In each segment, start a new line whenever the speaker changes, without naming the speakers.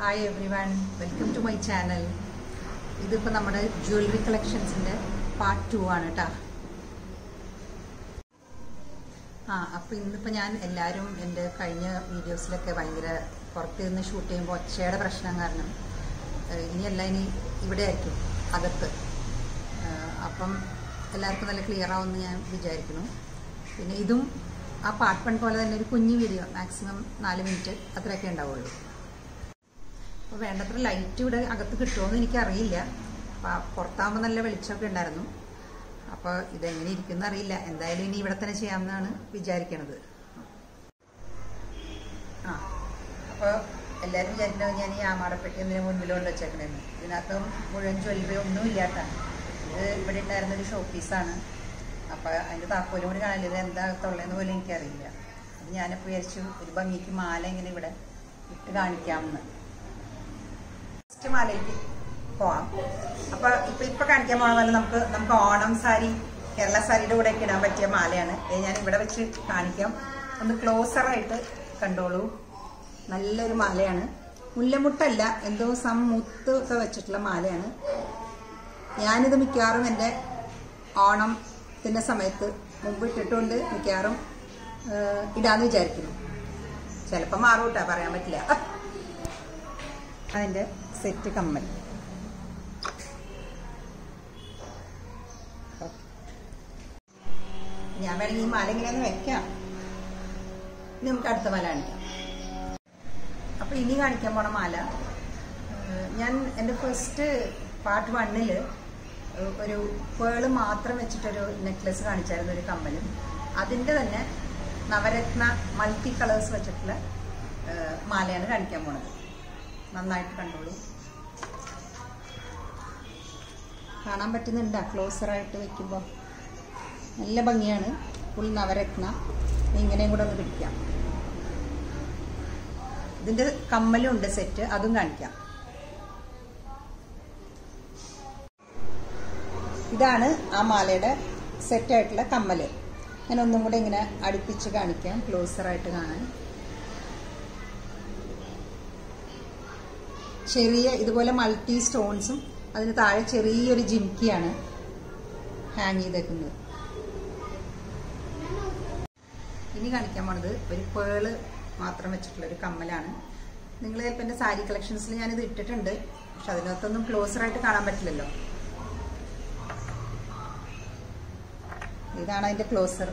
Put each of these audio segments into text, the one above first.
Hi everyone welcome to my channel ഇതിപ്പോൾ നമ്മുടെ jewellery കളക്ഷൻസിൻ്റെ part two ആണ് കേട്ടോ ആ അപ്പോൾ ഇന്നിപ്പോൾ ഞാൻ എല്ലാവരും എൻ്റെ കഴിഞ്ഞ വീഡിയോസിലൊക്കെ ഭയങ്കര പുറത്ത് നിന്ന് ഷൂട്ട് ചെയ്യുമ്പോൾ ഒച്ചയുടെ പ്രശ്നം കാരണം ഏഹ്, ഇനിയല്ല ഇനി ഇവിടെ ആയിരിക്കും അകത്ത് ഏഹ്, അപ്പം എല്ലാവർക്കും നല്ല ക്ലിയർ ആവുമെന്ന് ഞാൻ വിചാരിക്കുന്നു പിന്നെ ഇതും ആ പാർട്ട് വൺ പോലെ തന്നെ ഒരു കുഞ്ഞു വീഡിയോ മാക്സിമം നാല് മിനിറ്റ് അത്രയൊക്കെ ഉണ്ടാവുള്ളൂ അപ്പോൾ വേണ്ടത്ര ലൈറ്റ് ഇവിടെ അകത്ത് കിട്ടുമോയെന്ന് എനിക്കറിയില്ല അപ്പോൾ പുറത്താകുമ്പോൾ നല്ല വെളിച്ചമൊക്കെ ഉണ്ടായിരുന്നു അപ്പോൾ ഇതെങ്ങനെ ഇരിക്കുമെന്ന് അറിയില്ല എന്തായാലും ഇനി ഇവിടെ തന്നെ ചെയ്യാമെന്നാണ് വിചാരിക്കണത് ആ അപ്പോൾ എല്ലാവരും വിചാരിക്കുന്നത് ഞാൻ ഈ ആമാടപ്പെട്ടി എന്തിനു മുൻപിലോട്ട് വെച്ചേക്കണേന്ന് ഇതിനകത്ത് മുഴുവൻ ജ്വല്ലറി ഒന്നും ഇല്ലാത്ത ഇത് ഇവിടെ ഉണ്ടായിരുന്ന ഒരു ഷോ പീസാണ് അപ്പോൾ അതിൻ്റെ താക്കോലും കൂടി കാണില്ല ഇത് എന്താ തൊള്ളേന്ന് പോലും എനിക്കറിയില്ല അത് ഞാനിപ്പോൾ വിചാരിച്ചു ഒരു ഭംഗിക്ക് മാല ഇങ്ങനെ ഇവിടെ ഇട്ട് കാണിക്കാമെന്ന് ഫസ്റ്റ് മാലയ്ക്ക് പോവാം അപ്പൊ ഇപ്പൊ ഇപ്പൊ കാണിക്കാൻ പോണ പോലെ നമുക്ക് നമുക്ക് ഓണം സാരി കേരള സാരിയുടെ കൂടെ ഒക്കെ ഇടാൻ പറ്റിയ മാലയാണ് ഇത് ഞാൻ ഇവിടെ വെച്ച് കാണിക്കാം ഒന്ന് ക്ലോസർ ആയിട്ട് കണ്ടോളൂ നല്ലൊരു മാലയാണ് മുല്ലമുട്ടല്ല എന്തോ സം മുത്ത് ഒക്കെ വെച്ചിട്ടുള്ള മാലയാണ് ഞാനിത് മിക്കവാറും എൻ്റെ ഓണത്തിൻ്റെ സമയത്ത് മുമ്പ് ഇട്ടിട്ടുണ്ട് മിക്കവാറും ഏഹ്, ഇടാന്ന് വിചാരിക്കുന്നു ചിലപ്പോൾ മാറും കേട്ടോ പറയാൻ പറ്റില്ല അതിൻ്റെ സെറ്റ് കമ്മൽ ഞാൻ വേണമെങ്കിൽ ഈ മാല ഇങ്ങനെ ഒന്ന് വെക്കാം ഇനി നമുക്ക് അടുത്ത മാല കാണിക്കാം അപ്പൊ ഇനി കാണിക്കാൻ പോണ മാല ഏഹ് ഞാൻ എൻ്റെ ഫസ്റ്റ് പാർട്ട് വണ്ണില് ഒരു പേള് മാത്രം വെച്ചിട്ടൊരു നെക്ലസ് കാണിച്ചായിരുന്നു ഒരു കമ്മലും അതിൻ്റെ തന്നെ നവരത്ന മൾട്ടി കളേഴ്സ് വെച്ചിട്ടുള്ള ഏഹ് മാലയാണ് കാണിക്കാൻ പോണത് നന്നായിട്ട് കണ്ടോളൂ കാണാൻ പറ്റുന്നുണ്ടോ ക്ലോസറായിട്ട് വെക്കുമ്പോൾ നല്ല ഭംഗിയാണ് ഫുൾ നവരത്ന ഇങ്ങനെയും കൂടെ ഒന്ന് പിടിക്കാം ഇതിന്റെ കമ്മലും ഉണ്ട് സെറ്റ് അതും കാണിക്കാം ഇതാണ് ആ മാലയുടെ സെറ്റായിട്ടുള്ള കമ്മല് ഞാൻ ഒന്നും കൂടെ ഇങ്ങനെ അടുപ്പിച്ച് കാണിക്കാം ക്ലോസറായിട്ട് കാണാൻ ചെറിയ ഇതുപോലെ മൾട്ടി സ്റ്റോൺസും അതിന് താഴെ ചെറിയൊരു ജിംക്കിയാണ് ഹാങ് ചെയ്തേക്കുന്നത് ഇനി കാണിക്കാൻ പോണത് ഒരു പേള് മാത്രം വെച്ചിട്ടുള്ള ഒരു കമ്മലാണ് നിങ്ങൾ ചിലപ്പോൾ എൻ്റെ സാരി കളക്ഷൻസിൽ ഞാനിത് ഇട്ടിട്ടുണ്ട് പക്ഷെ അതിനകത്തൊന്നും ക്ലോസറായിട്ട് കാണാൻ പറ്റില്ലല്ലോ ഇതാണ് അതിൻ്റെ ക്ലോസർ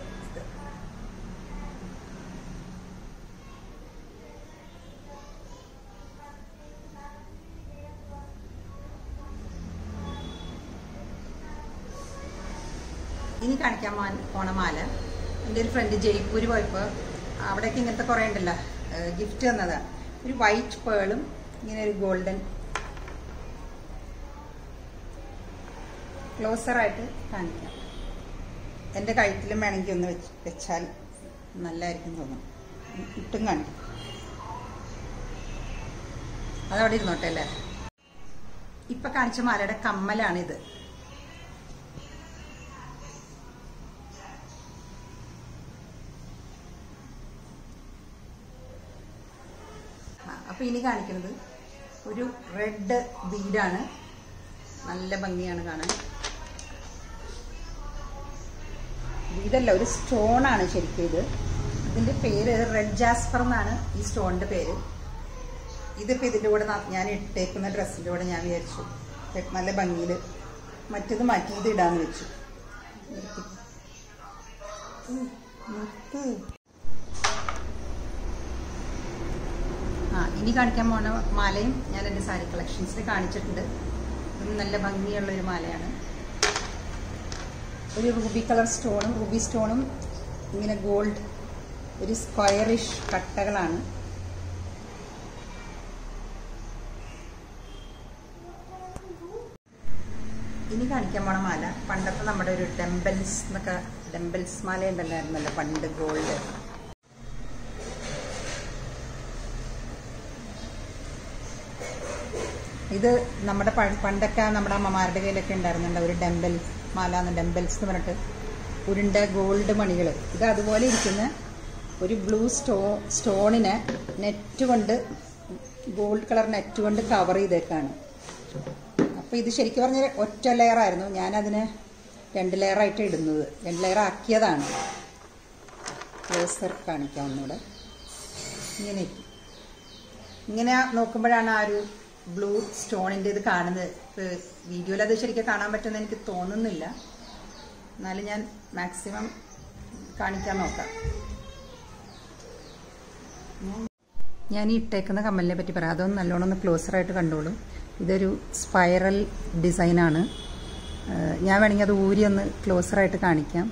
ഇനി കാണിക്കാൻ പോകാൻ പോണ മാല എൻ്റെ ഒരു ഫ്രണ്ട് ജയ്പൂർ പോയപ്പോൾ അവിടേക്ക് ഇങ്ങനത്തെ കുറേ ഉണ്ടല്ലോ ഗിഫ്റ്റ് തന്നതാണ് ഒരു വൈറ്റ് പേളും ഇങ്ങനെ ഒരു ഗോൾഡൻ ക്ലോസറായിട്ട് കാണിക്കാം എൻ്റെ കഴുത്തിലും വേണമെങ്കിൽ ഒന്ന് വെച്ച് വെച്ചാൽ നല്ലതായിരിക്കും തോന്നും ഇട്ടും കാണിക്കാം അതവിടെ ഇരുന്നോട്ടെ അല്ലേ ഇപ്പൊ കാണിച്ച മാലയുടെ കമ്മലാണിത് ആ, അപ്പൊ ഇനി കാണിക്കുന്നത് ഒരു റെഡ് ബീഡാണ് നല്ല ഭംഗിയാണ് കാണാൻ ബീഡല്ല ഒരു സ്റ്റോൺ ആണ് ശരിക്കും ഇത് ഇതിന്റെ പേര് റെഡ് ജാസ്പർ എന്നാണ് ഈ സ്റ്റോണിന്റെ പേര് ഇതിപ്പോ ഇതിന്റെ കൂടെ ന- ഞാൻ ഇട്ടേക്കുന്ന ഡ്രസ്സിന്റെ കൂടെ ഞാൻ വിചാരിച്ചു ഇത് നല്ല ഭംഗിയിൽ മറ്റത് മാറ്റി ഇത് ഇടാന്ന് വെച്ചു ഉം, നിർത്ത്. ആ ഇനി കാണിക്കാൻ പോണ മാലയും ഞാൻ എൻ്റെ സാരി കളക്ഷൻസിൽ കാണിച്ചിട്ടുണ്ട് ഇതും നല്ല ഭംഗിയുള്ള ഒരു മാലയാണ് ഒരു റൂബി കളർ സ്റ്റോണും റൂബി സ്റ്റോണും ഇങ്ങനെ ഗോൾഡ് ഒരു സ്ക്വയറിഷ് കട്ടകളാണ് ഇനി കാണിക്കാൻ പോണ മാല പണ്ടത്തെ നമ്മുടെ ഒരു ഡെമ്പൽസ് എന്നൊക്കെ ഡെമ്പൽസ് മാല ഉണ്ടല്ലായിരുന്നല്ലോ പണ്ട് ഗോൾഡ് ഇത് നമ്മുടെ പ- പണ്ടൊക്കെ നമ്മുടെ അമ്മമാരുടെ കയ്യിലൊക്കെ ഉണ്ടായിരുന്നുണ്ട് ഒരു ഡെമ്പൽ മാല എന്ന് ഡെമ്പൽസ് എന്ന് പറഞ്ഞിട്ട് ഉരുണ്ട ഗോൾഡ് മണികൾ ഇത് അതുപോലെ ഇരിക്കുന്ന ഒരു ബ്ലൂ സ്റ്റോ സ്റ്റോണിനെ നെറ്റ് കൊണ്ട് ഗോൾഡ് കളർ നെറ്റ് കൊണ്ട് കവർ ചെയ്തേക്കാണ് അപ്പോൾ ഇത് ശരിക്കും പറഞ്ഞാൽ ഒറ്റ ലെയർ ആയിരുന്നു ഞാനതിന് രണ്ട് ലെയറായിട്ട് ഇടുന്നത് രണ്ട് ലെയർ ആക്കിയതാണ് ക്ലോസർ കാണിക്കാം ഒന്നുകൂടെ ഇങ്ങനെ ഇരിക്കും. ഇങ്ങനെ നോക്കുമ്പോഴാണ് ആ ഒരു ബ്ലൂ സ്റ്റോണിൻ്റെ ഇത് കാണുന്നത് വീഡിയോയിൽ അത് ശരിക്കും കാണാൻ പറ്റുമെന്ന് എനിക്ക് തോന്നുന്നില്ല എന്നാലും ഞാൻ മാക്സിമം കാണിക്കാൻ നോക്കാം ഞാൻ ഈ ഇട്ടേക്കുന്ന കമ്മലിനെ പറ്റി പറയാം അതൊന്ന് നല്ലോണം ഒന്ന് ക്ലോസറായിട്ട് കണ്ടോളൂ ഇതൊരു സ്പൈറൽ ഡിസൈനാണ് ഏഹ് ഞാൻ വേണമെങ്കിൽ അത് ഊരി ഒന്ന് ക്ലോസറായിട്ട് കാണിക്കാം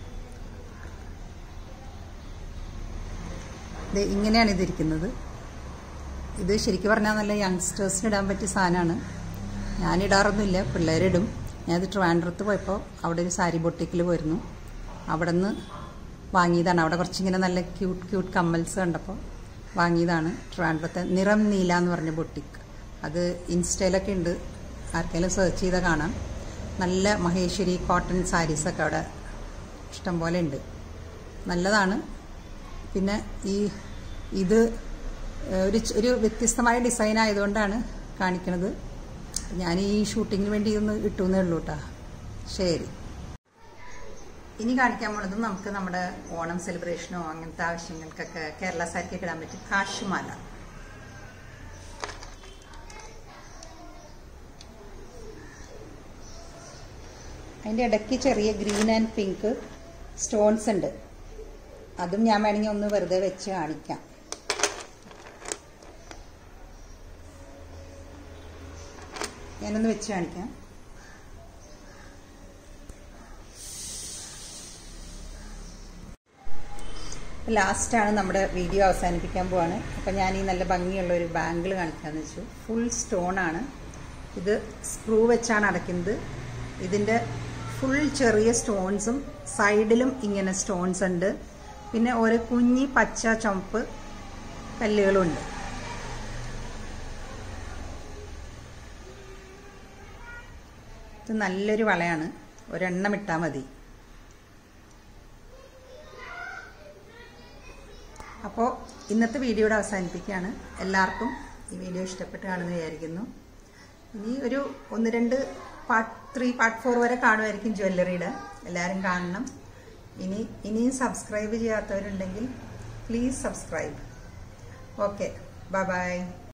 ദേ ഇങ്ങനെയാണ് ഇതിരിക്കുന്നത് ഇത് ശരിക്കും പറഞ്ഞാൽ നല്ല യങ്സ്റ്റേഴ്സിന് ഇടാൻ പറ്റിയ സാധനമാണ് ഞാൻ ഇടാറൊന്നുമില്ല പിള്ളേരിടും ഞാനത് ട്രിവാൻഡ്രത്ത് പോയപ്പോൾ അവിടെ ഒരു സാരി ബൊട്ടിക്കിൽ പോയിരുന്നു അവിടെ നിന്ന് വാങ്ങിയതാണ് അവിടെ കുറച്ചിങ്ങനെ നല്ല ക്യൂട്ട് ക്യൂട്ട് കമ്മൽസ് കണ്ടപ്പോൾ വാങ്ങിയതാണ് ട്രിവാൻഡ്രത്തെ നിറം നീല എന്ന് പറഞ്ഞ ബൊട്ടിക്ക് അത് ഇൻസ്റ്റയിലൊക്കെ ഉണ്ട് ആർക്കെങ്കിലും സെർച്ച് ചെയ്താൽ കാണാം നല്ല മഹേശ്വരി കോട്ടൺ സാരീസൊക്കെ അവിടെ ഇഷ്ടംപോലെ ഉണ്ട് നല്ലതാണ് പിന്നെ ഈ ഇത് ഏഹ്, ഒരു ച- ഒരു വ്യത്യസ്തമായ ഡിസൈൻ ആയതുകൊണ്ടാണ് കാണിക്കണത് ഞാൻ ഈ ഷൂട്ടിങ്ങിന് വേണ്ടി ഒന്ന് ഇട്ടുന്നേ ഉള്ളൂ കേട്ടോ ശരി ഇനി കാണിക്കാൻ പോണത് നമുക്ക് നമ്മുടെ ഓണം സെലിബ്രേഷനോ അങ്ങനത്തെ ആവശ്യങ്ങൾക്കൊക്കെ കേരള സാരിക്കൊക്കെ ഇടാൻ പറ്റും കാശുമാല അതിൻ്റെ ഇടയ്ക്ക് ചെറിയ ഗ്രീൻ ആൻഡ് പിങ്ക് സ്റ്റോൺസ് ഉണ്ട് അതും ഞാൻ വേണമെങ്കിൽ ഒന്ന് വെറുതെ വെച്ച് കാണിക്കാം ഞാനൊന്ന് വെച്ച് കാണിക്കാം ലാസ്റ്റാണ് നമ്മുടെ വീഡിയോ അവസാനിപ്പിക്കാൻ പോവാണ് അപ്പം ഞാൻ ഈ നല്ല ഭംഗിയുള്ള ഒരു ബാങ്കിൾ കാണിക്കാമെന്ന് വെച്ചു ഫുൾ സ്റ്റോൺ ആണ് ഇത് സ്ക്രൂ വെച്ചാണ് അടയ്ക്കുന്നത് ഇതിൻ്റെ ഫുൾ ചെറിയ സ്റ്റോൺസും സൈഡിലും ഇങ്ങനെ സ്റ്റോൺസ് ഉണ്ട് പിന്നെ ഓരോ കുഞ്ഞി പച്ച ചുമപ്പ് കല്ലുകളുണ്ട് ഇത് നല്ലൊരു വളയാണ് ഒരെണ്ണം ഇട്ടാൽ മതി അപ്പോൾ ഇന്നത്തെ വീഡിയോയുടെ അവസാനിപ്പിക്കുകയാണ് എല്ലാവർക്കും ഈ വീഡിയോ ഇഷ്ടപ്പെട്ട് കാണുമെന്ന് വിചാരിക്കുന്നു ഇനി ഒരു ഒന്ന് രണ്ട് പാർട്ട് ത്രീ പാർട്ട് ഫോർ വരെ കാണുമായിരിക്കും ജ്വല്ലറിയുടെ എല്ലാവരും കാണണം ഇനി ഇനിയും സബ്സ്ക്രൈബ് ചെയ്യാത്തവരുണ്ടെങ്കിൽ please subscribe okay bye by